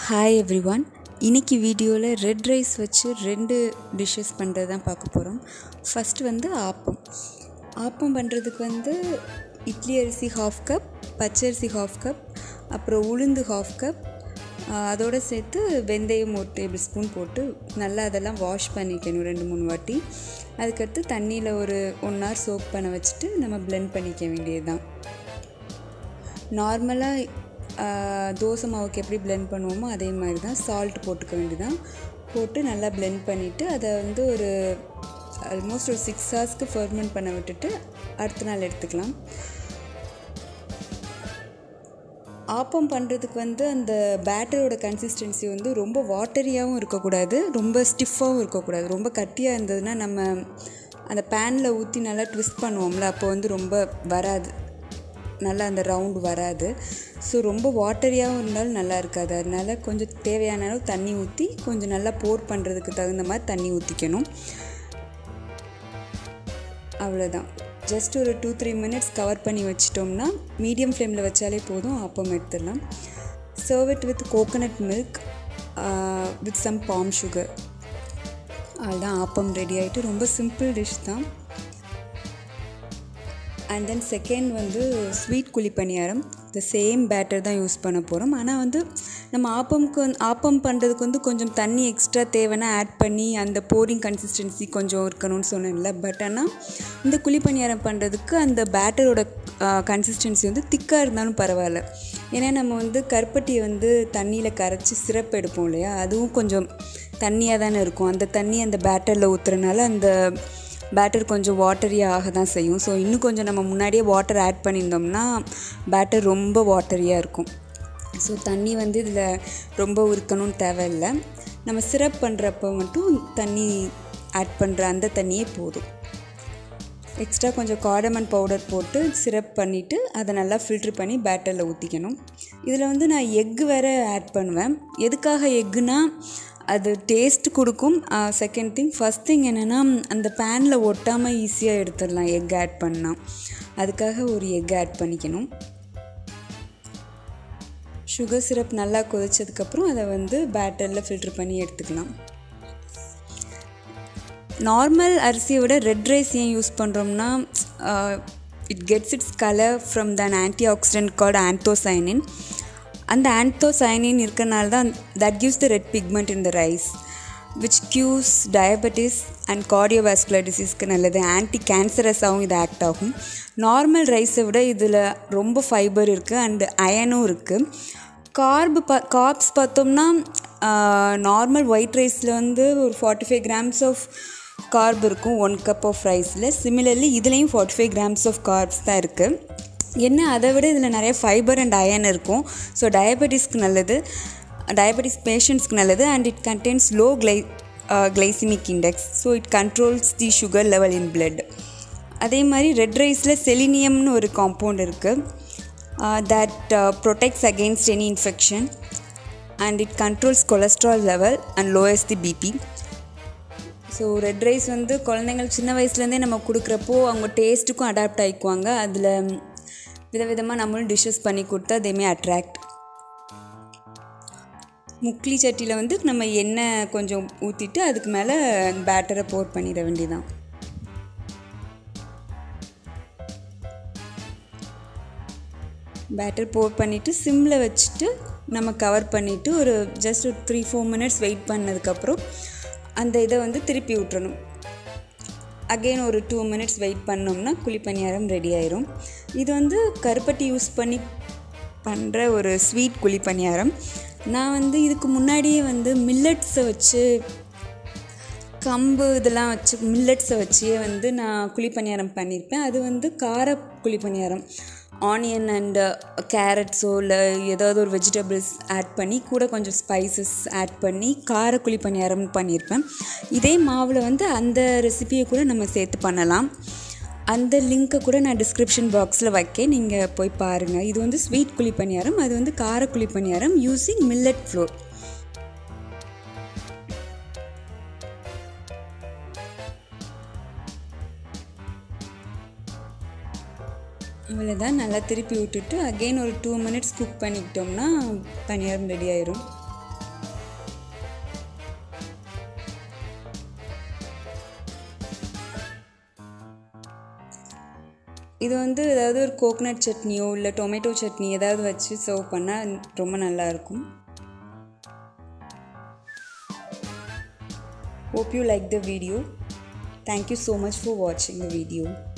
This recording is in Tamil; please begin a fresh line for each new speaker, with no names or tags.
ஹாய் எவ்ரி ஒன் இன்றைக்கி வீடியோவில் ரெட் ரைஸ் வச்சு ரெண்டு டிஷ்ஷஸ் பண்ணுறது தான் பார்க்க போகிறோம் ஃபஸ்ட்டு வந்து ஆப்பம் ஆப்பம் பண்ணுறதுக்கு வந்து இட்லி அரிசி ஹாஃப் கப் பச்சரிசி ஹாஃப் கப் அப்புறம் உளுந்து ஹாஃப் கப் அதோடு சேர்த்து வெந்தயம் ஒரு டேபிள் ஸ்பூன் போட்டு நல்லா அதெல்லாம் வாஷ் பண்ணிக்கணும் ரெண்டு மூணு வாட்டி அதுக்கடுத்து தண்ணியில் ஒரு ஒன் ஹவர் சோப் பண்ண வச்சுட்டு நம்ம blend பண்ணிக்க வேண்டியது தான் நார்மலாக தோசை மாவுக்கு எப்படி blend பண்ணுவோமோ அதே மாதிரி தான் சால்ட் போட்டுக்க வேண்டியதான் போட்டு நல்லா blend பண்ணிவிட்டு அதை வந்து ஒரு ஆல்மோஸ்ட் ஒரு சிக்ஸ் ஹவர்ஸ்க்கு ஃபர்மெண்ட் பண்ண விட்டுட்டு அடுத்த நாள் எடுத்துக்கலாம் ஆப்பம் பண்ணுறதுக்கு வந்து அந்த பேட்டரோட கன்சிஸ்டன்சி வந்து ரொம்ப வாட்டரியாகவும் இருக்கக்கூடாது ரொம்ப ஸ்டிஃபாகவும் இருக்கக்கூடாது ரொம்ப கட்டியாக இருந்ததுன்னா நம்ம அந்த பேனில் ஊற்றி நல்லா ட்விஸ்ட் பண்ணுவோம்ல அப்போ வந்து ரொம்ப வராது நல்லா அந்த ரவுண்டு வராது ஸோ ரொம்ப வாட்டரியாகவும் இருந்தாலும் நல்லா இருக்காது அதனால கொஞ்சம் தேவையான அளவு தண்ணி ஊற்றி கொஞ்சம் நல்லா போர் பண்ணுறதுக்கு தகுந்த மாதிரி தண்ணி ஊற்றிக்கணும் அவ்வளோதான் ஜஸ்ட் ஒரு டூ த்ரீ மினிட்ஸ் கவர் பண்ணி வச்சிட்டோம்னா மீடியம் ஃப்ளேமில் வச்சாலே போதும் ஆப்பம் எடுத்துடலாம் serve it with coconut milk with some palm sugar அதுதான் ஆப்பம் ரெடி ஆகிட்டு ரொம்ப சிம்பிள் டிஷ் தான் அண்ட் தென் செகண்ட் வந்து ஸ்வீட் குழி பணியாரம் இந்த சேம் பேட்டர் தான் யூஸ் பண்ண போகிறோம் ஆனால் வந்து நம்ம ஆப்பம்க்கு வந்து ஆப்பம் பண்ணுறதுக்கு வந்து கொஞ்சம் தண்ணி எக்ஸ்ட்ரா தேவைன்னா ஆட் பண்ணி அந்த போரிங் கன்சிஸ்டன்சி கொஞ்சம் இருக்கணும்னு சொன்னேன்ல பட் ஆனால் இந்த குழி பணியாரம் பண்ணுறதுக்கு அந்த பேட்டரோட கன்சிஸ்டன்சி வந்து திக்காக இருந்தாலும் பரவாயில்ல ஏன்னா நம்ம வந்து கருப்பட்டியை வந்து தண்ணியில் கரைச்சி சிரப் எடுப்போம் இல்லையா அதுவும் கொஞ்சம் தண்ணியாக தானே இருக்கும் அந்த தண்ணி அந்த பேட்டரில் ஊற்றுறனால அந்த பேட்டர் கொஞ்சம் வாட்டரியாக ஆக தான் செய்யும் ஸோ இன்னும் கொஞ்சம் நம்ம முன்னாடியே வாட்டர் ஆட் பண்ணியிருந்தோம்னா பேட்டர் ரொம்ப வாட்டரியாக இருக்கும் ஸோ தண்ணி வந்து இதில் ரொம்ப உருக்கணும்னு தேவையில்லை நம்ம சிரப் பண்ணுறப்போ மட்டும் தண்ணி ஆட் பண்ணுற அந்த தண்ணியே போதும் எக்ஸ்ட்ரா கொஞ்சம் காடமன் பவுடர் போட்டு சிரப் பண்ணிவிட்டு அதை நல்லா ஃபில்ட்ரு பண்ணி பேட்டரில் ஊற்றிக்கணும் இதில் வந்து நான் எக்கு வேறு ஆட் பண்ணுவேன் எதுக்காக எக்குனா அது டேஸ்ட் கொடுக்கும் செகண்ட் திங் ஃபஸ்ட் திங் என்னென்னா அந்த பேனில் ஒட்டாமல் ஈஸியாக எடுத்துடலாம் எக் ஆட் பண்ணால் அதுக்காக ஒரு எக் ஆட் பண்ணிக்கணும் சுகர் சிரப் நல்லா கொதிச்சதுக்கப்புறம் அதை வந்து பேட்டரில் ஃபில்ட்ரு பண்ணி எடுத்துக்கலாம் நார்மல் அரிசியை விட ரெட் ரைஸ் ஏன் யூஸ் பண்ணுறோம்னா it gets its colour from the antioxidant called anthocyanin அந்த ஆன்தோசைனின் இருக்கனால தான் that gives the red pigment in the rice which cures diabetes and cardiovascular டிசீஸ்க்கு நல்லது ஆன்டி கேன்சரஸாகவும் இது ஆக்ட் ஆகும் நார்மல் ரைஸை விட இதில் ரொம்ப ஃபைபர் இருக்குது அண்டு அயனும் இருக்குது கார்பு பா கார்ப்ஸ் பார்த்தோம்னா நார்மல் ஒயிட் ரைஸில் வந்து ஒரு forty five grams of carb இருக்கும் ஒன் கப் ஆஃப் ரைஸில் சிமிலர்லி இதுலேயும் forty five grams of carbs தான் இருக்குது என்ன அதை விட இதில் நிறைய ஃபைபர் அண்ட் அயன் இருக்கும் ஸோ டயபெட்டிஸ்க்கு நல்லது டயபெட்டிஸ் பேஷண்ட்ஸ்க்கு நல்லது and it contains low gly glycaemic index so it controls the sugar level in blood அதே மாதிரி ரெட் ரைஸில் செலினியம்னு ஒரு காம்பவுண்ட் இருக்குது that protects against any infection and it controls cholesterol level and lowest the BP so red rice வந்து குழந்தைங்கள் சின்ன வயசுலேருந்தே நம்ம கொடுக்குறப்போ அவங்க டேஸ்ட்டுக்கும் அடாப்ட் ஆகிக்குவாங்க அதில் விதவிதமாக நம்மளும் டிஷ்ஷஸ் பண்ணி கொடுத்தா தேமே அட்ராக்ட் முக்லி சட்டியில் வந்து நம்ம எண்ணெய் கொஞ்சம் ஊற்றிட்டு அதுக்கு மேலே பேட்டரை போர் பண்ணிட வேண்டியதான் பேட்டர் போர் பண்ணிவிட்டு சிம்மில் வச்சுட்டு நம்ம கவர் பண்ணிவிட்டு ஒரு ஜஸ்ட் ஒரு த்ரீ ஃபோர் மினிட்ஸ் வெயிட் பண்ணதுக்கப்புறம் அந்த இதை வந்து திருப்பி விட்டுறணும் அகெயின் ஒரு டூ மினிட்ஸ் வெயிட் பண்ணோம்னா குழிப்பணியாரம் ரெடி ஆயிரும் இது வந்து கருப்பட்டி யூஸ் பண்ணி பண்ணுற ஒரு ஸ்வீட் குழிப்பணியாரம் நான் வந்து இதுக்கு முன்னாடியே வந்து மில்லட்ஸை வச்சு கம்பு இதெல்லாம் வச்சு மில்லட்ஸை வச்சே வந்து நான் குழிப்பணியாரம் பண்ணியிருப்பேன் அது வந்து கார குழிப்பணியாரம் ஆனியன் அண்டு கேரட்ஸோ இல்லை ஏதாவது ஒரு வெஜிடபிள்ஸ் ஆட் பண்ணி கூட கொஞ்சம் ஸ்பைசஸ் ஆட் பண்ணி கார குழி பணியாரம் பண்ணியிருப்பேன் இதே மாவில் வந்து அந்த ரெசிபியை கூட நம்ம சேர்த்து பண்ணலாம் அந்த லிங்க்கை கூட நான் டிஸ்கிரிப்ஷன் பாக்ஸில் வைக்க நீங்கள் போய் பாருங்கள் இது வந்து ஸ்வீட் குழி பணியாரம் அது வந்து கார குழி பணியாரம் யூஸிங் மில்லட் ஃப்ளோர் அவ்வளோதான் நல்லா திருப்பி விட்டுட்டு அகெயின் ஒரு டூ மினிட்ஸ் குக் பண்ணிக்கிட்டோம்னா பணியாரம் ரெடி ஆயிரும் இது வந்து ஏதாவது ஒரு கோகனட் சட்னியோ இல்லை டொமேட்டோ சட்னி ஏதாவது வச்சு சர்வ் பண்ணால் ரொம்ப நல்லாயிருக்கும் Hope you like the video. Thank you so much for watching the video.